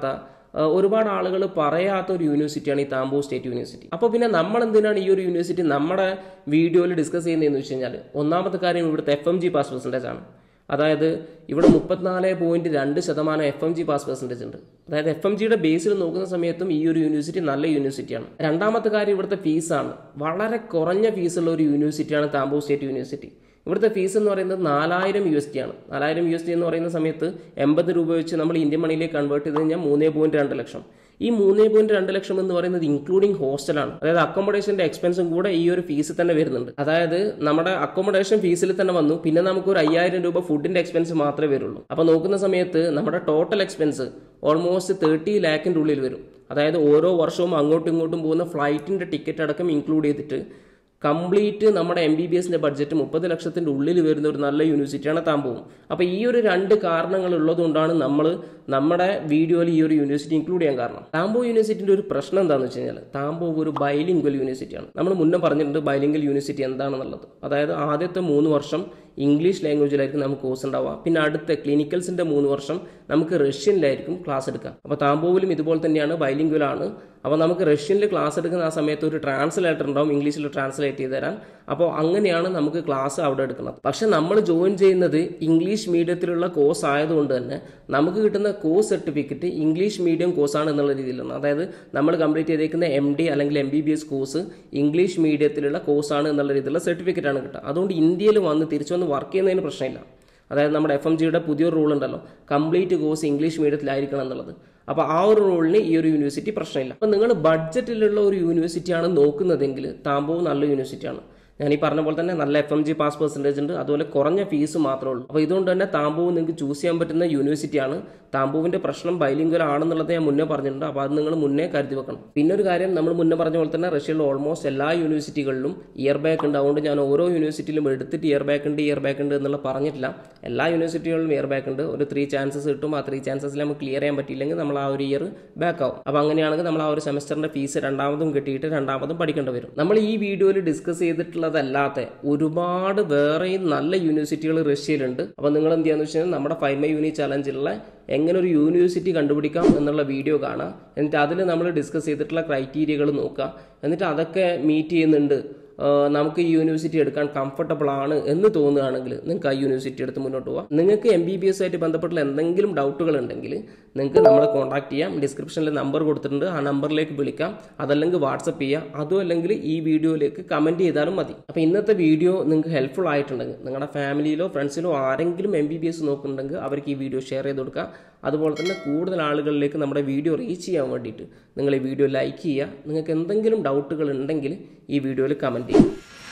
ആ, ഒരുപാട് ആളുകൾ പറയാത്ത ഒരു യൂണിവേഴ്സിറ്റിയാണ് ഈ താമ്പൂ സ്റ്റേറ്റ് യൂണിവേഴ്സിറ്റി അപ്പോൾ പിന്നെ നമ്മൾ എന്തിനാണ് ഈ ഒരു യൂണിവേഴ്സിറ്റി നമ്മുടെ വീഡിയോയിൽ ഡിസ്കസ് ചെയ്യുന്നതെന്ന് വെച്ച് കഴിഞ്ഞാൽ ഒന്നാമത്തെ കാര്യം ഇവിടുത്തെ F M G pass percentage ആണ് അതായത് ഇവിടെ മുപ്പത്തിനാല് പോയിന്റ് രണ്ട് ശതമാനം F M G pass percentage ഉണ്ട് അതായത് എഫ് എം ജിയുടെ ബേസിൽ നോക്കുന്ന സമയത്തും ഈ ഒരു യൂണിവേഴ്സിറ്റി നല്ല യൂണിവേഴ്സിറ്റിയാണ് രണ്ടാമത്തെ കാര്യം ഇവിടുത്തെ ഫീസാണ് വളരെ കുറഞ്ഞ ഫീസുള്ള ഒരു യൂണിവേഴ്സിറ്റിയാണ് താമ്പൂർ സ്റ്റേറ്റ് യൂണിവേഴ്സിറ്റി ഇവിടുത്തെ ഫീസ് എന്ന് പറയുന്നത് നാലായിരം യു എസ് ടി ആണ് നാലായിരം യു എസ് ടി എന്ന് പറയുന്ന സമയത്ത് എൺപത് രൂപ വെച്ച് നമ്മൾ ഇന്ത്യൻ മണിയിലേക്ക് കൺവേർട്ട് ചെയ്ത് കഴിഞ്ഞാൽ മൂന്നേ പോയിന്റ് രണ്ട് ലക്ഷം ഈ മൂന്നേ പോയിന്റ് രണ്ട് ലക്ഷം എന്ന് പറയുന്നത് ഇൻക്ലൂഡിംഗ് ഹോസ്റ്റലാണ് അതായത് അക്കോമഡേഷന്റെ എക്സ്പെൻസും കൂടെ ഈ ഒരു ഫീസിൽ തന്നെ വരുന്നുണ്ട് അതായത് നമ്മുടെ അക്കോമഡേഷൻ ഫീസിൽ തന്നെ വന്നു പിന്നെ നമുക്ക് ഒരു അയ്യായിരം രൂപ ഫുഡിന്റെ എക്സ്പെൻസ് മാത്രമേ വരുള്ളൂ അപ്പോൾ നോക്കുന്ന സമയത്ത് നമ്മുടെ ടോട്ടൽ എക്സ്പെൻസ് ഓൾമോസ്റ്റ് തേർട്ടി ലാക്കിൻ്റെ ഉള്ളിൽ വരും അതായത് ഓരോ വർഷവും അങ്ങോട്ടും ഇങ്ങോട്ടും പോകുന്ന ഫ്ലൈറ്റിന്റെ ടിക്കറ്റ് അടക്കം ഇൻക്ലൂഡ് ചെയ്തിട്ട് കംപ്ലീറ്റ് നമ്മുടെ എം ബി ബി എസിന്റെ ബഡ്ജറ്റ് മുപ്പത് ലക്ഷത്തിന്റെ ഉള്ളിൽ വരുന്ന ഒരു നല്ല യൂണിവേഴ്സിറ്റിയാണ് താമ്പൂവും അപ്പോൾ ഈ ഒരു രണ്ട് കാരണങ്ങൾ ഉള്ളതുകൊണ്ടാണ് നമ്മൾ നമ്മുടെ വീഡിയോയിൽ ഈ ഒരു യൂണിവേഴ്സിറ്റി ഇൻക്ലൂഡ് ചെയ്യാൻ കാരണം താമ്പോ യൂണിവേഴ്സിറ്റിന്റെ ഒരു പ്രശ്നം എന്താണെന്ന് വെച്ച് കഴിഞ്ഞാൽ താമ്പോ ഒരു ബൈലിംഗ്വൽ യൂണിവേഴ്സിറ്റിയാണ് നമ്മൾ മുന്നേ പറഞ്ഞിട്ടുണ്ട് ബൈലിംഗ്വൽ യൂണിവേഴ്സിറ്റി എന്താണെന്നുള്ളത് അതായത് ആദ്യത്തെ മൂന്ന് വർഷം ഇംഗ്ലീഷ് ലാംഗ്വേജിലായിരിക്കും നമുക്ക് കോഴ്സ് ഉണ്ടാവുക പിന്നെ അടുത്ത ക്ലിനിക്കൽസിന്റെ മൂന്ന് വർഷം നമുക്ക് റഷ്യനിലായിരിക്കും ക്ലാസ് എടുക്കാം അപ്പോൾ താമ്പോവിലും ഇതുപോലെ തന്നെയാണ് ബൈലിംഗ്വൽ ആണ് അപ്പോൾ നമുക്ക് റഷ്യനിൽ ക്ലാസ് എടുക്കുന്ന ആ സമയത്ത് ഒരു ട്രാൻസ്ലേറ്റർ ഉണ്ടാവും ഇംഗ്ലീഷിൽ ട്രാൻസ്ലേറ്റ് ചെയ്ത് തരാൻ അപ്പോൾ അങ്ങനെയാണ് നമുക്ക് ക്ലാസ് അവിടെ എടുക്കുന്നത് പക്ഷെ നമ്മൾ ജോയിൻ ചെയ്യുന്നത് ഇംഗ്ലീഷ് മീഡിയത്തിലുള്ള കോഴ്സ് ആയതുകൊണ്ട് തന്നെ നമുക്ക് കിട്ടുന്ന കോഴ്സ് സർട്ടിഫിക്കറ്റ് ഇംഗ്ലീഷ് മീഡിയം കോഴ്സാണ് എന്നുള്ള രീതിയിലാണ് അതായത് നമ്മൾ കംപ്ലീറ്റ് ചെയ്തേക്കുന്ന എം ഡി അല്ലെങ്കിൽ M B B S course English മീഡിയത്തിലുള്ള കോഴ്സാണ് എന്നുള്ള രീതിയിലുള്ള സർട്ടിഫിക്കറ്റ് ആണ് കിട്ടുക അതുകൊണ്ട് ഇന്ത്യയിൽ വന്ന് തിരിച്ചു വന്ന് വർക്ക് ചെയ്യുന്നതിന് പ്രശ്നമില്ല അതായത് നമ്മുടെ എഫ് എം ജിയുടെ പുതിയൊരു റൂൾ ഉണ്ടല്ലോ കംപ്ലീറ്റ് കോഴ്സ് ഇംഗ്ലീഷ് മീഡിയത്തിലായിരിക്കണം എന്നുള്ളത് അപ്പോൾ ആ ഒരു റൂളിന് ഈ ഒരു യൂണിവേഴ്സിറ്റി പ്രശ്നമില്ല അപ്പോൾ നിങ്ങൾ ബഡ്ജറ്റിലുള്ള ഒരു യൂണിവേഴ്സിറ്റിയാണ് നോക്കുന്നതെങ്കിൽ താമ്പവും നല്ല യൂണിവേഴ്സിറ്റിയാണ് ഞാൻ ഈ പറഞ്ഞ പോലെ തന്നെ നല്ല F M G pass percentage ഉണ്ട് അതുപോലെ കുറഞ്ഞ ഫീസ് മാത്രമേ ഉള്ളൂ അപ്പോൾ ഇതുകൊണ്ട് തന്നെ താമ്പൂവ് നിങ്ങൾക്ക് ചൂസ് ചെയ്യാൻ പറ്റുന്ന യൂണിവേഴ്സിറ്റിയാണ് താമ്പൂവിന്റെ പ്രശ്നം ബൈലിംഗ്വൽ ആണെന്നുള്ളത് ഞാൻ മുന്നേ പറഞ്ഞിട്ടുണ്ട് അപ്പോൾ അത് നിങ്ങൾ മുന്നേ കരുതി വെക്കണം പിന്നെ ഒരു കാര്യം നമ്മൾ മുന്നേ പറഞ്ഞ പോലെ തന്നെ റഷ്യയിലെ ഓൾമോസ്റ്റ് എല്ലാ യൂണിവേഴ്സിറ്റികളിലും ഇയർ ബാക്ക് ഉണ്ട് അതുകൊണ്ട് ഞാൻ ഓരോ യൂണിവേഴ്സിറ്റിയിലും എടുത്തിട്ട് ഇയർ ബാക്ക് ഉണ്ട് ഇയർ ബാക്ക് ഉണ്ട് എന്നുള്ള പറഞ്ഞിട്ടില്ല എല്ലാ യൂണിവേഴ്സിറ്റികളിലും ഇയർ ബാക്ക് ഉണ്ട് ഒരു ത്രീ ചാൻസസ് കിട്ടും ആ ത്രീ ചാൻസസിൽ നമുക്ക് ക്ലിയർ ചെയ്യാൻ പറ്റിയില്ലെങ്കിൽ നമ്മൾ ആ ഒരു ഇയർ ബാക്ക് ആവും അപ്പോൾ അങ്ങനെയാണെങ്കിൽ നമ്മൾ ആ ഒരു സെമസ്റ്ററിന്റെ ഫീസ് രണ്ടാമതും കിട്ടിയിട്ട് രണ്ടാമതും പഠിക്കേണ്ടി വരും നമ്മൾ ഈ വീഡിയോയിൽ ഡിസ്കസ് ചെയ്തിട്ടുള്ളതല്ലാത്ത ഒരുപാട് വേറെയും നല്ല യൂണിവേഴ്സിറ്റികൾ റഷ്യയിലുണ്ട് അപ്പോൾ നിങ്ങൾ എന്ത് ചെയ്യാന്ന് വെച്ചാൽ നമ്മുടെ ഫൈവ് മൈ യൂണി ചലഞ്ചിലുള്ള എങ്ങനെ ഒരു യൂണിവേഴ്സിറ്റി കണ്ടുപിടിക്കാം എന്നുള്ള വീഡിയോ കാണാം എന്നിട്ട് അതിൽ നമ്മൾ ഡിസ്കസ് ചെയ്തിട്ടുള്ള ക്രൈറ്റീരിയകൾ നോക്കുക എന്നിട്ട് അതൊക്കെ മീറ്റ് ചെയ്യുന്നുണ്ട് ആഹ് നമുക്ക് ഈ യൂണിവേഴ്സിറ്റി എടുക്കാൻ കംഫർട്ടബിൾ ആണ് എന്ന് തോന്നുകയാണെങ്കിൽ നിങ്ങൾക്ക് ആ യൂണിവേഴ്സിറ്റി എടുത്ത് മുന്നോട്ട് പോകാം നിങ്ങൾക്ക് എം ബി ബി എസ് ആയിട്ട് ബന്ധപ്പെട്ടുള്ള എന്തെങ്കിലും ഡൗട്ടുകൾ ഉണ്ടെങ്കിൽ നിങ്ങൾക്ക് നമ്മളെ കോൺടാക്ട് ചെയ്യാം ഡിസ്ക്രിപ്ഷനിൽ നമ്പർ കൊടുത്തിട്ടുണ്ട് ആ നമ്പറിലേക്ക് വിളിക്കാം അതല്ലെങ്കിൽ വാട്സപ്പ് ചെയ്യാം അതും അല്ലെങ്കിൽ ഈ വീഡിയോയിലേക്ക് കമൻറ്റ് ചെയ്താലും മതി അപ്പോൾ ഇന്നത്തെ വീഡിയോ നിങ്ങൾക്ക് ഹെൽപ്ഫുൾ ആയിട്ടുണ്ടെങ്കിൽ നിങ്ങളുടെ ഫാമിലിയിലോ ഫ്രണ്ട്സിലോ ആരെങ്കിലും എം ബി ബി എസ് നോക്കുന്നുണ്ടെങ്കിൽ അവർക്ക് ഈ വീഡിയോ ഷെയർ ചെയ്ത് കൊടുക്കുക അതുപോലെ തന്നെ കൂടുതൽ ആളുകളിലേക്ക് നമ്മുടെ വീഡിയോ റീച്ച് ചെയ്യാൻ വേണ്ടിയിട്ട് നിങ്ങൾ ഈ വീഡിയോ ലൈക്ക് ചെയ്യുക നിങ്ങൾക്ക് എന്തെങ്കിലും ഡൗട്ടുകൾ ഉണ്ടെങ്കിൽ ഈ വീഡിയോയിൽ കമൻറ്റ് ചെയ്യുക